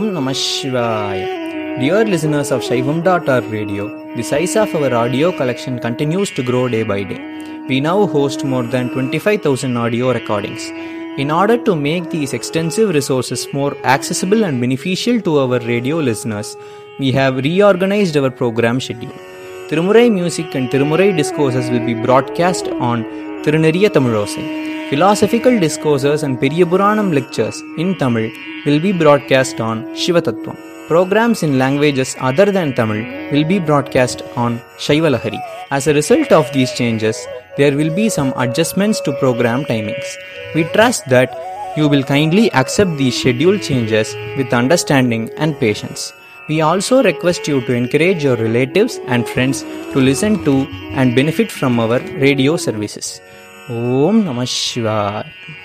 Namah Shivaya. Dear listeners of Shaivam.org radio, the size of our audio collection continues to grow day by day. We now host more than 25,000 audio recordings. In order to make these extensive resources more accessible and beneficial to our radio listeners, we have reorganized our program schedule. Tirumurai music and Tirumurai discourses will be broadcast on Tiruneriya Tamilosai. Philosophical discourses and Periyapuranam lectures in Tamil will be broadcast on Shivatattvam. Programs in languages other than Tamil will be broadcast on Shaivalahari. As a result of these changes, there will be some adjustments to program timings. We trust that you will kindly accept these schedule changes with understanding and patience. We also request you to encourage your relatives and friends to listen to and benefit from our radio services. Om Namah Shivaya.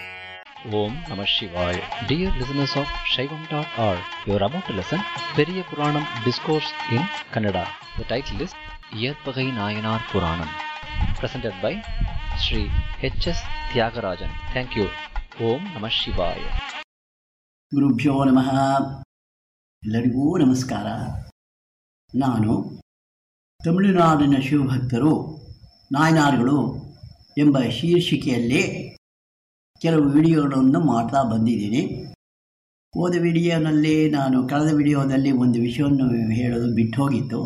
Om Namah Shivaya. Dear listeners of Shaivam.org, you are about to listen Periya Puranam Discourse in Kannada. The title is Yerpagai Nayanar Puranam, presented by Sri H.S. Tyagarajan. Thank you. Om Namah Shivaya. ಗುರುಭ್ಯೋ ನಮಃ ಎಲ್ಲರಿಗೂ ನಮಸ್ಕಾರ ನಾನು ತಮಿಳುನಾಡಿನ ಶಿವಭಕ್ತರು ನಾಯನಾರ್ಗಳು ಎಂಬ ಶೀರ್ಷಿಕೆಯಲ್ಲಿ ಕೆಲವು ವಿಡಿಯೋಗಳನ್ನು ಮಾಡ್ತಾ ಬಂದಿದ್ದೀನಿ ಹೋದ ವಿಡಿಯೋನಲ್ಲಿ ನಾನು ಕಳೆದ ವಿಡಿಯೋದಲ್ಲಿ ಒಂದು ವಿಷಯವನ್ನು ಹೇಳೋದು ಬಿಟ್ಟು ಹೋಗಿತ್ತು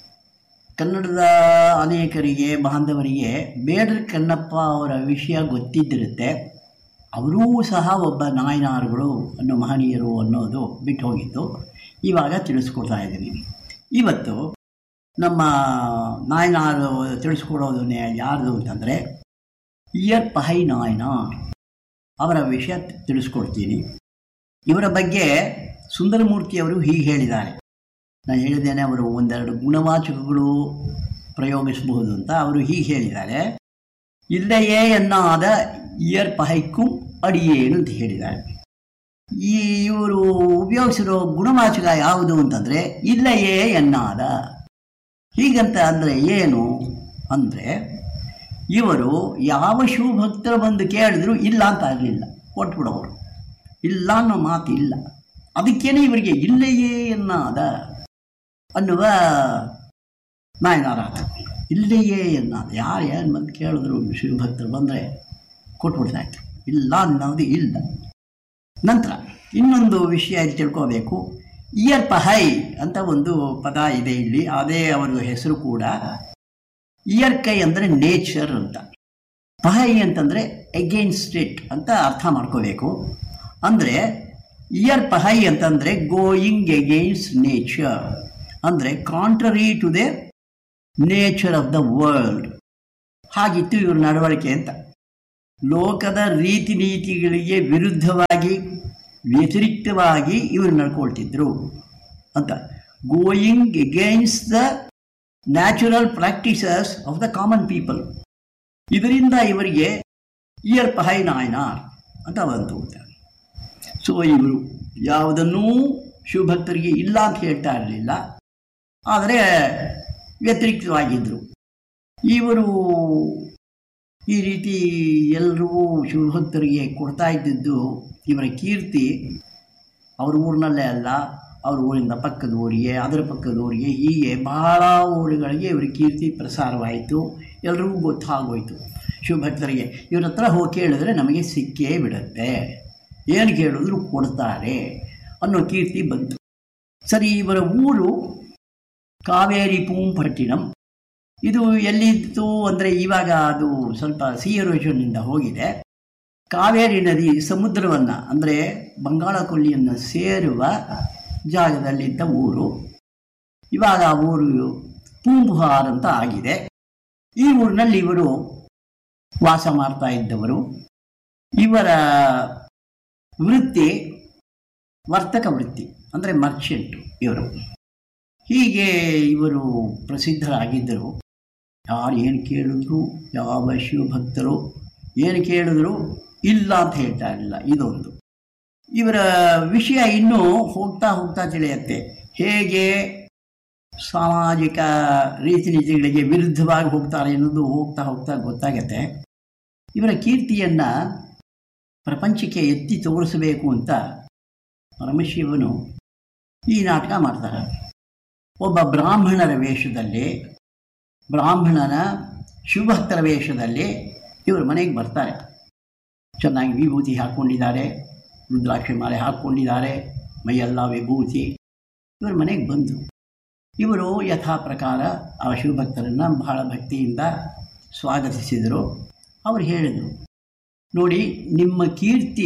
ಕನ್ನಡದ ಅನೇಕರಿಗೆ ಬಾಂಧವರಿಗೆ ಬೇಡರ್ ಕಣ್ಣಪ್ಪ ಅವರ ವಿಷಯ ಗೊತ್ತಿದ್ದಿರುತ್ತೆ ಅವರೂ ಸಹ ಒಬ್ಬ ನಾಯನಾರುಗಳು ಅನ್ನೋ ಮಹನೀಯರು ಅನ್ನೋದು ಬಿಟ್ಟು ಹೋಗಿತ್ತು ಇವಾಗ ತಿಳಿಸ್ಕೊಡ್ತಾ ಇದ್ದೀನಿ ಇವತ್ತು ನಮ್ಮ ನಾಯನಾರು ತಿಳಿಸ್ಕೊಡೋದನ್ನೇ ಯಾರ್ದು ಅಂತಂದರೆ ಇಯರ್ ಪಹೈ ನಾಯನ ಅವರ ವಿಷಯ ತಿಳಿಸ್ಕೊಡ್ತೀನಿ ಇವರ ಬಗ್ಗೆ ಸುಂದರಮೂರ್ತಿಯವರು ಹೀಗೆ ಹೇಳಿದ್ದಾರೆ ನಾನು ಹೇಳಿದ್ದೇನೆ ಅವರು ಒಂದೆರಡು ಗುಣವಾಚಕಗಳು ಪ್ರಯೋಗಿಸಬಹುದು ಅಂತ ಅವರು ಹೀಗೆ ಹೇಳಿದ್ದಾರೆ ಇಲ್ಲಯೇ ಎನ್ನಾದ ಇಯರ್ ಪಹೈಕ್ಕೂ ಅಡಿಯೇನು ಅಂತ ಹೇಳಿದ್ದಾರೆ ಈ ಇವರು ಉಪಯೋಗಿಸಿರೋ ಗುಣವಾಚಕ ಯಾವುದು ಅಂತಂದರೆ ಇಲ್ಲಯೇ ಎನ್ನಾದ ಹೀಗಂತ ಅಂದರೆ ಏನು ಅಂದರೆ ಇವರು ಯಾವ ಶಿವಭಕ್ತರು ಬಂದು ಕೇಳಿದ್ರು ಇಲ್ಲ ಅಂತ ಆಗಲಿಲ್ಲ ಕೊಟ್ಬಿಡೋರು ಇಲ್ಲ ಅನ್ನೋ ಮಾತು ಇಲ್ಲ ಅದಕ್ಕೇನೆ ಇವರಿಗೆ ಇಲ್ಲಯೇ ಎನ್ನಾದ ಅನ್ನುವ ನಾಯನಾರಾಧ ಇಲ್ಲಯೇ ಎನ್ನಾದ ಯಾರು ಏನು ಬಂದು ಕೇಳಿದ್ರು ಶಿವಭಕ್ತರು ಬಂದರೆ ಕೊಟ್ಬಿಡ್ತಾ ಇದ್ರು ಇಲ್ಲ ಅನ್ನೋದು ಇಲ್ಲ ನಂತರ ಇನ್ನೊಂದು ವಿಷಯ ಇಲ್ಲಿ ತಿಳ್ಕೋಬೇಕು ಇಯರ್ ಪಹೈ ಅಂತ ಒಂದು ಪದ ಇದೆ ಇಲ್ಲಿ ಅದೇ ಅವರ ಹೆಸರು ಕೂಡ ಇಯರ್ ಕೈ ಅಂದರೆ ನೇಚರ್ ಅಂತ ಪಹೈ ಅಂತಂದರೆ ಎಗೇನ್ಸ್ಟ್ ಇಟ್ ಅಂತ ಅರ್ಥ ಮಾಡ್ಕೋಬೇಕು ಅಂದರೆ ಇಯರ್ ಪಹೈ ಅಂತಂದರೆ ಗೋಯಿಂಗ್ ಎಗೇನ್ಸ್ಟ್ ನೇಚರ್ ಅಂದರೆ contrary to the nature of the world ಹಾಗಿತ್ತು ಇವ್ರ ನಡವಳಿಕೆ ಅಂತ ಲೋಕದ ರೀತಿ ನೀತಿಗಳಿಗೆ ವಿರುದ್ಧವಾಗಿ ವ್ಯತಿರಿಕ್ತವಾಗಿ ಇವರು ನಡ್ಕೊಳ್ತಿದ್ರು ಅಂತ going against the natural practices of the common people ಇದರಿಂದ ಇವರಿಗೆ ಇಯರ್ ಪಹೈ ನಾಯನಾರ್ ಅಂತ ಬಂತು ಸೊ ಇವರು ಯಾವುದನ್ನೂ ಶಿವಭಕ್ತರಿಗೆ ಇಲ್ಲ ಅಂತ ಹೇಳ್ತಾ ಇರಲಿಲ್ಲ ಆದರೆ ವ್ಯತಿರಿಕ್ತವಾಗಿದ್ದರು ಇವರು ಈ ರೀತಿ ಎಲ್ಲರಿಗೂ ಶಿವಭಕ್ತರಿಗೆ ಕೊಡ್ತಾ ಇದ್ದಿದ್ದು ಇವರ ಕೀರ್ತಿ ಅವ್ರ ಊರಿನಲ್ಲೇ ಅಲ್ಲ ಅವ್ರ ಊರಿಂದ ಪಕ್ಕದ ಊರಿಗೆ ಅದರ ಪಕ್ಕದ ಊರಿಗೆ ಹೀಗೆ ಬಹಳ ಊರುಗಳಿಗೆ ಇವರ ಕೀರ್ತಿ ಪ್ರಸಾರವಾಯಿತು ಎಲ್ರಿಗೂ ಗೊತ್ತಾಗೋಯ್ತು ಶಿವಭಕ್ತರಿಗೆ ಇವ್ರ ಹತ್ರ ಹೋಗಿ ಕೇಳಿದ್ರೆ ನಮಗೆ ಸಿಕ್ಕೇ ಬಿಡುತ್ತೆ ಏನು ಕೇಳಿದ್ರು ಕೊಡ್ತಾರೆ ಅನ್ನೋ ಕೀರ್ತಿ ಬಂತು ಸರಿ ಇವರ ಊರು ಕಾವೇರಿ ಪೂಂಪಟ್ಟಿನಂ ಇದು ಎಲ್ಲಿತ್ತು ಅಂದರೆ ಇವಾಗ ಅದು ಸ್ವಲ್ಪ ಸಿ ಎರೋಷನ್ನಿಂದ ಹೋಗಿದೆ ಕಾವೇರಿ ನದಿ ಸಮುದ್ರವನ್ನು ಅಂದರೆ ಬಂಗಾಳ ಕೊಲ್ಲಿಯನ್ನು ಸೇರುವ ಜಾಗದಲ್ಲಿದ್ದ ಊರು ಇವಾಗ ಆ ಊರು ಪೂಂಬುಹಾರ್ ಅಂತ ಆಗಿದೆ ಈ ಊರಿನಲ್ಲಿ ಇವರು ವಾಸ ಮಾಡ್ತಾ ಇದ್ದವರು ಇವರ ವೃತ್ತಿ ವರ್ತಕ ವೃತ್ತಿ ಅಂದರೆ ಮರ್ಚೆಂಟು ಇವರು ಹೀಗೆ ಇವರು ಪ್ರಸಿದ್ಧರಾಗಿದ್ದರು ಯಾರು ಏನು ಕೇಳಿದ್ರು ಯಾವ ಶಿವಭಕ್ತರು ಏನು ಕೇಳಿದ್ರು ಇಲ್ಲ ಅಂತ ಹೇಳ್ತಾ ಇರಲಿಲ್ಲ ಇದೊಂದು ಇವರ ವಿಷಯ ಇನ್ನೂ ಹೋಗ್ತಾ ಹೋಗ್ತಾ ತಿಳಿಯುತ್ತೆ ಹೇಗೆ ಸಾಮಾಜಿಕ ರೀತಿ ನೀತಿಗಳಿಗೆ ವಿರುದ್ಧವಾಗಿ ಹೋಗ್ತಾರೆ ಅನ್ನೋದು ಹೋಗ್ತಾ ಹೋಗ್ತಾ ಗೊತ್ತಾಗತ್ತೆ ಇವರ ಕೀರ್ತಿಯನ್ನು ಪ್ರಪಂಚಕ್ಕೆ ಎತ್ತಿ ತೋರಿಸಬೇಕು ಅಂತ ಪರಮಶಿವನು ಈ ನಾಟಕ ಮಾಡ್ತಾರೆ ಒಬ್ಬ ಬ್ರಾಹ್ಮಣರ ವೇಷದಲ್ಲಿ ಬ್ರಾಹ್ಮಣನ ಶಿವಭಕ್ತರ ವೇಷದಲ್ಲಿ ಇವರು ಮನೆಗೆ ಬರ್ತಾರೆ ಚೆನ್ನಾಗಿ ವಿಭೂತಿ ಹಾಕ್ಕೊಂಡಿದ್ದಾರೆ ರುದ್ರಾಕ್ಷಿ ಮಾಲೆ ಹಾಕ್ಕೊಂಡಿದ್ದಾರೆ ಮೈಯೆಲ್ಲ ವಿಭೂತಿ ಇವರು ಮನೆಗೆ ಬಂದು ಇವರು ಯಥಾ ಪ್ರಕಾರ ಆ ಶಿವಭಕ್ತರನ್ನು ಬಹಳ ಭಕ್ತಿಯಿಂದ ಸ್ವಾಗತಿಸಿದರು ಅವರು ಹೇಳಿದರು ನೋಡಿ ನಿಮ್ಮ ಕೀರ್ತಿ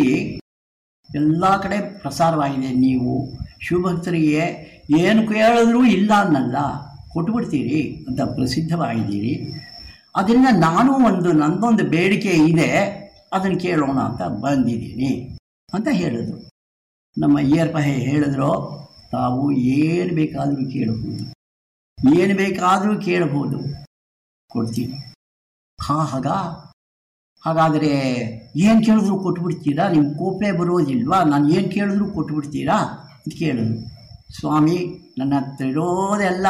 ಎಲ್ಲ ಕಡೆ ಪ್ರಸಾರವಾಗಿದೆ ನೀವು ಶಿವಭಕ್ತರಿಗೆ ಏನು ಕೇಳಿದ್ರೂ ಇಲ್ಲ ಅನ್ನಲ್ಲ ಕೊಟ್ಬಿಡ್ತೀರಿ ಅಂತ ಪ್ರಸಿದ್ಧವಾಗಿದ್ದೀರಿ ಅದರಿಂದ ನಾನು ಒಂದು ನನ್ನದೊಂದು ಬೇಡಿಕೆ ಇದೆ ಅದನ್ನು ಕೇಳೋಣ ಅಂತ ಬಂದಿದ್ದೀನಿ ಅಂತ ಹೇಳಿದ್ರು ನಮ್ಮ ಇಯರ್ಪಹೆ ಹೇಳಿದ್ರು ತಾವು ಏನು ಬೇಕಾದರೂ ಕೇಳಬಹುದು ಏನು ಬೇಕಾದರೂ ಕೇಳಬಹುದು ಕೊಡ್ತೀನಿ ಹಾ ಹಾಗ ಹಾಗಾದರೆ ಏನು ಕೇಳಿದ್ರು ಕೊಟ್ಬಿಡ್ತೀರಾ ನಿಮ್ಮ ಕೋಪೆ ಬರೋದಿಲ್ವಾ ನಾನು ಏನು ಕೇಳಿದ್ರು ಕೊಟ್ಬಿಡ್ತೀರಾ ಅಂತ ಕೇಳಿದ್ರು ಸ್ವಾಮಿ ನನ್ನ ಹತ್ರ ಇರೋದೆಲ್ಲ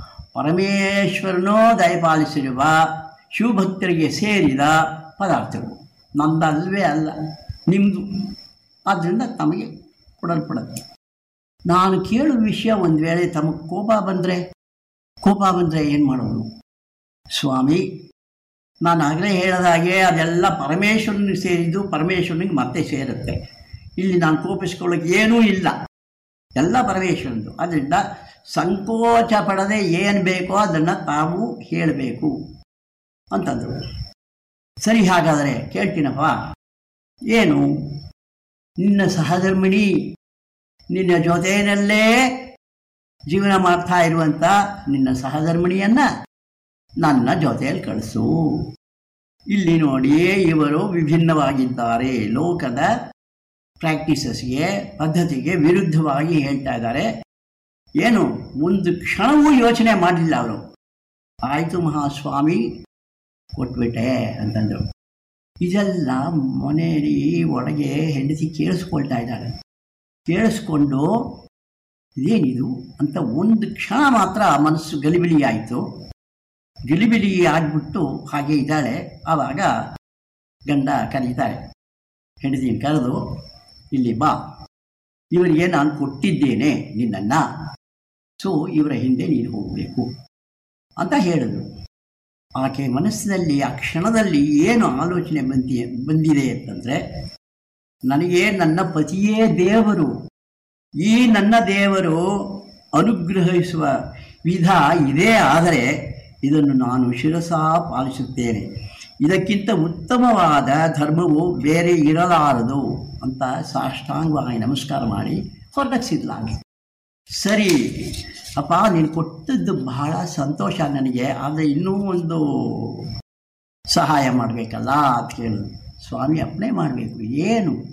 ಪರಮೇಶ್ವರನೋ ದಯಪಾಲಿಸಿರುವ ಶಿವಭಕ್ತರಿಗೆ ಸೇರಿದ ಪದಾರ್ಥಗಳು ನಂದಲ್ವೇ ಅಲ್ಲ ನಿಮ್ಮದು ಆದ್ದರಿಂದ ತಮಗೆ ಕೊಡಲ್ಪಡುತ್ತೆ ನಾನು ಕೇಳುವ ವಿಷಯ ಒಂದು ವೇಳೆ ತಮಗೆ ಕೋಪ ಬಂದರೆ ಕೋಪ ಬಂದರೆ ಏನು ಮಾಡೋದು ಸ್ವಾಮಿ ನಾನು ಆಗಲೇ ಹೇಳಿದ ಹಾಗೆ ಅದೆಲ್ಲ ಪರಮೇಶ್ವರನಿಗೆ ಸೇರಿದ್ದು ಪರಮೇಶ್ವರನಿಗೆ ಮತ್ತೆ ಸೇರುತ್ತೆ ಇಲ್ಲಿ ನಾನು ಕೋಪಿಸ್ಕೊಳ್ಳೋಕೆ ಏನೂ ಇಲ್ಲ ಎಲ್ಲ ಪರಮೇಶ್ವರಂದು ಅದರಿಂದ ಸಂಕೋಚ ಪಡದೆ ಏನು ಬೇಕೋ ಅದನ್ನು ತಾವು ಹೇಳಬೇಕು ಅಂತಂದರು ಸರಿ ಹಾಗಾದರೆ ಕೇಳ್ತೀನಪ್ಪ ಏನು ನಿನ್ನ ಸಹಧರ್ಮಿಣಿ ನಿನ್ನ ಜೊತೆಯಲ್ಲೇ ಜೀವನ ಮಾಡ್ತಾ ಇರುವಂಥ ನಿನ್ನ ಸಹಧರ್ಮಿಣಿಯನ್ನು ನನ್ನ ಜೊತೆಯಲ್ಲಿ ಕಳಿಸು ಇಲ್ಲಿ ನೋಡಿ ಇವರು ವಿಭಿನ್ನವಾಗಿದ್ದಾರೆ ಲೋಕದ ಪ್ರಾಕ್ಟೀಸಸ್ಗೆ ಪದ್ಧತಿಗೆ ವಿರುದ್ಧವಾಗಿ ಹೇಳ್ತಾ ಇದ್ದಾರೆ ಏನು ಒಂದು ಕ್ಷಣವೂ ಯೋಚನೆ ಮಾಡಲಿಲ್ಲ ಅವರು ಆಯಿತು ಮಹಾಸ್ವಾಮಿ ಕೊಟ್ಬಿಟ್ಟೆ ಅಂತಂದರು ಇದೆಲ್ಲ ಮನೆಯಲ್ಲಿ ಒಳಗೆ ಹೆಂಡತಿ ಕೇಳಿಸ್ಕೊಳ್ತಾ ಇದ್ದಾಳೆ ಕೇಳಿಸ್ಕೊಂಡು ಇದೇನಿದು ಅಂತ ಒಂದು ಕ್ಷಣ ಮಾತ್ರ ಮನಸ್ಸು ಗಲಿಬಿಲಿ ಆಯಿತು ಗಲಿಬಿಲಿ ಆಗಿಬಿಟ್ಟು ಹಾಗೆ ಇದ್ದಾಳೆ ಆವಾಗ ಗಂಡ ಕರೀತಾರೆ ಹೆಂಡತಿನ ಕರೆದು ಇಲ್ಲಿ ಬಾ ಇವರಿಗೆ ನಾನು ಕೊಟ್ಟಿದ್ದೇನೆ ನಿನ್ನನ್ನು ಸೊ ಇವರ ಹಿಂದೆ ನೀನು ಹೋಗಬೇಕು ಅಂತ ಹೇಳಿದ್ರು ಆಕೆ ಮನಸ್ಸಿನಲ್ಲಿ ಆ ಕ್ಷಣದಲ್ಲಿ ಏನು ಆಲೋಚನೆ ಬಂದಿ ಬಂದಿದೆ ಅಂತಂದರೆ ನನಗೆ ನನ್ನ ಪತಿಯೇ ದೇವರು ಈ ನನ್ನ ದೇವರು ಅನುಗ್ರಹಿಸುವ ವಿಧ ಇದೇ ಆದರೆ ಇದನ್ನು ನಾನು ಶಿರಸ ಪಾಲಿಸುತ್ತೇನೆ ಇದಕ್ಕಿಂತ ಉತ್ತಮವಾದ ಧರ್ಮವು ಬೇರೆ ಇರಲಾರದು ಅಂತ ಸಾಷ್ಟಾಂಗವಾಗಿ ನಮಸ್ಕಾರ ಮಾಡಿ ಹೊರಡಿಸಿದ್ಲಾಗಿ ಸರಿ ಅಪ್ಪ ನೀನು ಕೊಟ್ಟದ್ದು ಬಹಳ ಸಂತೋಷ ನನಗೆ ಆದರೆ ಇನ್ನೂ ಒಂದು ಸಹಾಯ ಮಾಡಬೇಕಲ್ಲ ಅಂತ ಕೇಳಿದ್ರು ಸ್ವಾಮಿ ಅಪ್ಪಣೆ ಮಾಡಬೇಕು ಏನು